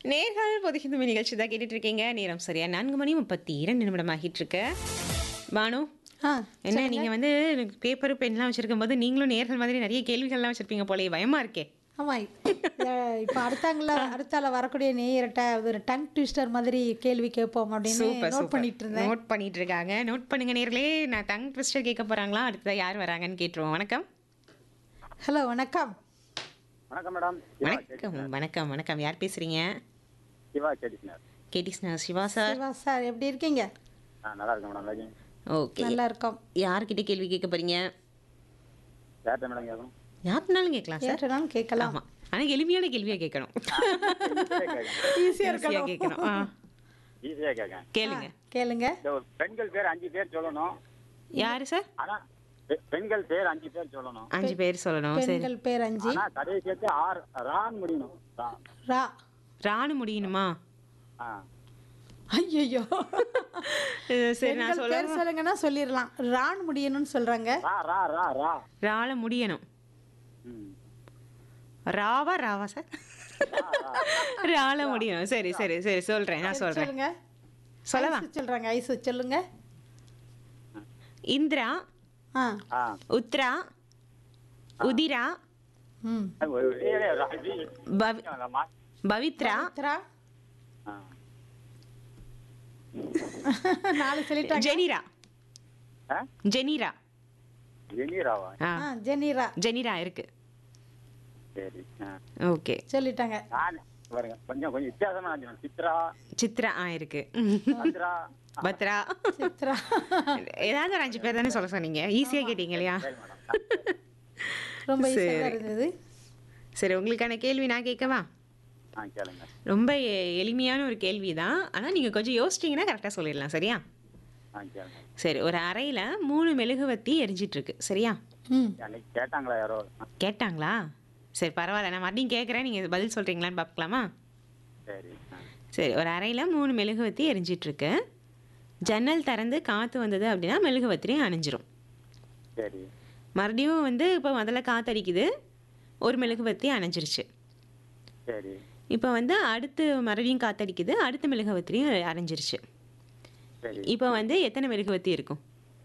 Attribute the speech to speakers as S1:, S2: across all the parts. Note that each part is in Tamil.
S1: நேர்கள் பொதுகிந்து நிகழ்ச்சி தான் கேட்டுட்டு இருக்கீங்க நேரம் சரியா நான்கு மணி முப்பத்தி இரண்டு நிமிடம் ஆகிட்டு இருக்கு பானு
S2: ஆ
S1: என்ன நீங்க வந்து பேப்பர் பென்லாம் வச்சிருக்கும் போது நீங்களும் நேர்கள் மாதிரி நிறைய கேள்விகள்லாம் வச்சிருப்பீங்க போலே பயமா இருக்கே
S2: ஆமாம் இப்போ அடுத்தாங்கள அடுத்தால வரக்கூடிய நேயர்கிட்ட ஒரு டங் ட்விஸ்டர் மாதிரி கேள்வி கேட்போம் அப்படின்னு
S1: சூப்பர்
S2: நோட் பண்ணிட்டு இருந்தேன்
S1: நோட் பண்ணிட்டு இருக்காங்க நோட் பண்ணுங்க நேர்களே நான் டங் ட்விஸ்டர் கேட்க போறாங்களா அடுத்ததா யார் வராங்கன்னு கேட்டுருவோம் வணக்கம்
S2: ஹலோ வணக்கம்
S3: வணக்கம் மேடம்
S1: வணக்கம் வணக்கம் வணக்கம் யார் பேசுறீங்க
S3: சிவா கேட்டிஸ்னர்
S1: கேட்டிஸ்னா சிவா சார்
S2: சிவா சார் எப்படி இருக்கீங்க
S3: ஆ நல்லா இருக்கேன் மேடம் நல்லா
S1: ஓகே
S2: நல்லா இருக்கோம்
S1: யார்கிட்ட கேள்வி கேட்க போறீங்க
S3: யார்கிட்ட மேடம் கேட்கணும்
S1: யாருனாலும் கேட்கலாம் சார்
S2: கேட்டனாலும் கேட்கலாம்
S1: ஆமா ஆனா எளிமையான கேள்வியா கேட்கணும்
S2: ஈஸியாக
S1: ஈஸியா கேட்கணும் ஆ,
S3: ஈஸியாக கேட்கேன்
S1: கேளுங்க
S2: கேளுங்க
S3: இந்த ஒரு பெண்கள் பேர் அஞ்சு பேர் சொல்லணும்
S1: யாரு சார்
S3: ஆனா பெ- பெண்கள் பேர் அஞ்சு பேர் சொல்லணும்
S1: அஞ்சு பேர் சொல்லணும் சரி
S2: பெண்கள் பேர் அஞ்சு
S3: ஆனா கடைசி சேர்த்து ஆறு ரான் முடியணும் ரா.
S2: ரா
S1: ராணு முடியணுமா
S3: ஆ
S2: ஐயோ
S1: அஹ் சரி நான்
S2: பெண்கள்
S1: சொல்ல
S2: பேர் சொல்லுங்கன்னா சொல்லிடலாம் ரான் முடியணும்னு சொல்றாங்க
S3: ரா ரா ரா ரா
S1: ரால முடியணும்
S3: ம்
S1: ராவா ராவா சார் ரால முடியணும் சரி சரி சரி சொல்றேன் நான் சொல்றேன்
S2: சொல்லுங்க
S1: சொல்லவா
S2: ஐசு சொல்றாங்க ஐசு சொல்லுங்க
S1: இந்திரா
S2: ஆ
S3: ஆ
S1: உத்ரா உதிரா
S2: ம்
S3: ஒரு- ஏ, ஏ, ரா- இது,
S1: பவி-
S3: இல்லம்மா.
S1: பவித்ரா
S2: பவித்ரா
S3: ஆ.
S2: நாலு சொல்லிட்டாங்க
S1: ஜெனிரா
S3: ஆ?
S1: ஜெனிரா
S3: ஜெனீராவா
S1: ஆ
S2: ஆ ஜெனீரா
S1: ஜெனிரா இருக்கு
S3: சரி ஆ.
S1: ஓகே
S2: சொல்லிட்டாங்க
S3: நான் பாருங்க கொஞ்சம் கொஞ்சம் வித்தியாசமா இருந்துச்சு. சித்ரா
S1: சித்ரா ஆ இருக்கு
S3: சந்திரா
S1: பத்ரா
S2: சித்ரா
S1: ஏதாவது ஒரு அஞ்சு பேர் தானே சொல்ல சொன்னீங்க ஈஸியா கேட்டீங்க இல்லையா
S3: சரி மேடம்
S2: ரொம்ப
S1: சரி.
S2: ஈஸியாக இருந்தது
S1: சரி உங்களுக்கான கேள்வி நான் கேட்கவா
S3: ஆ கேளுங்க
S1: ரொம்ப எ- எளிமையான ஒரு கேள்வி தான் ஆனால் நீங்கள் கொஞ்சம் யோசிச்சிங்கன்னா கரெக்டாக சொல்லிடலாம் சரியா
S3: ஆ கேளுங்க
S1: சரி ஒரு அறையில் மூணு மெழுகுவத்தி எரிஞ்சிட்டு இருக்கு சரியா
S2: ம்
S3: அன்னைக்கு கேட்டாங்களா யாரோ ஆ,
S1: கேட்டாங்களா சரி பரவாயில்ல நான் மறுபடியும் கேட்குறேன் நீங்கள் பதில் சொல்கிறீங்களான்னு பார்க்கலாமா
S3: சரி ஆ.
S1: சரி ஒரு அறையில் மூணு மெழுகுவத்தி எரிஞ்சிட்டு இருக்கு ஜன்னல் திறந்து காற்று வந்தது அப்படின்னா மெழுகுவத்திரியும் அணைஞ்சிரும்
S3: சரி
S1: மறுபடியும் வந்து இப்போ முதல்ல காற்று அடிக்குது ஒரு மெழுகுவத்தி அணைஞ்சிருச்சு
S3: சரி
S1: இப்போ வந்து அடுத்து மறுபடியும் காற்றடிக்குது அடுத்த மெழுகுவத்திரியும் அணைஞ்சிருச்சு
S3: சரி
S1: இப்போ வந்து எத்தனை மெழுகுவத்தி இருக்கும்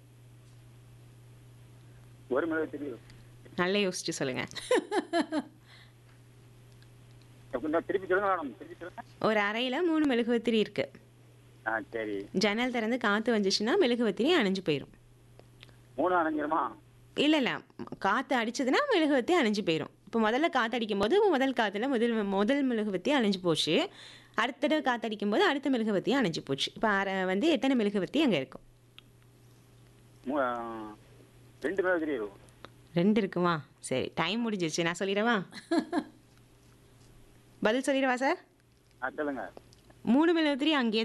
S3: ஒரு மிளகு தெரியும்
S1: நல்லா யோசிச்சு சொல்லுங்க
S3: கொஞ்சம் திருப்பி சொல்லுங்க மேடம் திருப்பி சொல்லுங்க
S1: ஒரு அறையில் மூணு மெழுகுவத்திரி இருக்கு
S3: ஆ சரி
S1: ஜன்னல் திறந்து காற்று வந்துச்சுன்னா மெழுகுவத்திரி அணைஞ்சு போயிடும்
S3: மூணு அணைஞ்சிருமா
S1: இல்லை இல்லை காற்று அடிச்சதுன்னா மெழுகுவத்தி அணைஞ்சு போயிடும் இப்போ முதல்ல காற்று அடிக்கும் போது முதல் காற்றுல முதல் முதல் மெழுகுவத்தி அணைஞ்சு போச்சு அடுத்த தடவை காற்று அடிக்கும் போது அடுத்த மெழுகுவத்தி அணைஞ்சு போச்சு இப்போ அரை வந்து எத்தனை மெழுகுவத்தி அங்கே இருக்கும்
S3: மூ- ஆ, ரெண்டு மிளகு தெரியும்
S1: ரெண்டு இருக்குமா சரி டைம் முடிஞ்சிருச்சு நான் சொல்லிடவா பதில் சொல்லிடவா சார்
S3: ஆ சொல்லுங்க
S1: மூணு மெழுகுவத்திரி அங்கேயே